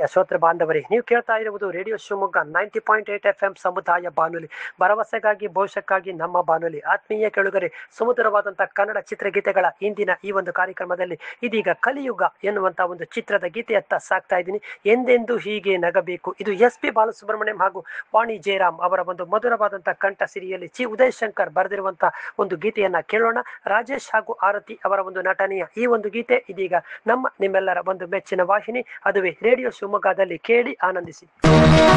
ಶ್ರೋತೃ ಬಾಂಧವರೇ ನೀವು ಕೇಳ್ತಾ ಇರುವುದು radio Shivamogga ninety point eight F M ಸಮುದಾಯ ಬಾನುಲಿ ಭರವಸೆಗಾಗಿ ಭವಿಷ್ಯಕ್ಕಾಗಿ ನಮ್ಮ ಬಾನುಲಿ ಆತ್ಮೀಯ ಕೆಳುಗರೆ ಸುಮಧುರವಾದಂತಹ ಕನ್ನಡ ಚಿತ್ರಗೀತೆಗಳ ಇಂದಿನ ಈ ಒಂದು ಕಾರ್ಯಕ್ರಮದಲ್ಲಿ ಇದೀಗ ಕಲಿಯುಗ ಎನ್ನುವಂತ ಒಂದು ಚಿತ್ರದ ಗೀತೆಯತ್ತ ಸಾಕ್ತಾ ಇದ್ದೀನಿ ಎಂದೆಂದು ಹೀಗೆ ನಗಬೇಕು ಇದು ಎಸ್ ಪಿ ಬಾಲಸುಬ್ರಹ್ಮಣ್ಯಂ ಹಾಗೂ ವಾಣಿ ಜಯರಾಮ್ ಅವರ ಒಂದು ಮಧುರವಾದಂತಹ ಕಂಠ ಸಿರಿಯಲ್ಲಿ ಚಿ ಉದಯ್ ಶಂಕರ್ ಬರೆದಿರುವಂತಹ ಒಂದು ಗೀತೆಯನ್ನ ಕೇಳೋಣ ರಾಜೇಶ್ ಹಾಗೂ ಆರತಿ ಅವರ ಒಂದು ನಟನೆಯ ಈ ಒಂದು ಗೀತೆ ಇದೀಗ ನಮ್ಮ ನಿಮ್ಮೆಲ್ಲರ ಒಂದು ಮೆಚ್ಚಿನ ವಾಹಿನಿ ಅದುವೇ ರೇಡಿಯೋ ಶಿವಮೊಗ್ಗದಲ್ಲಿ ಕೇಳಿ ಆನಂದಿಸಿ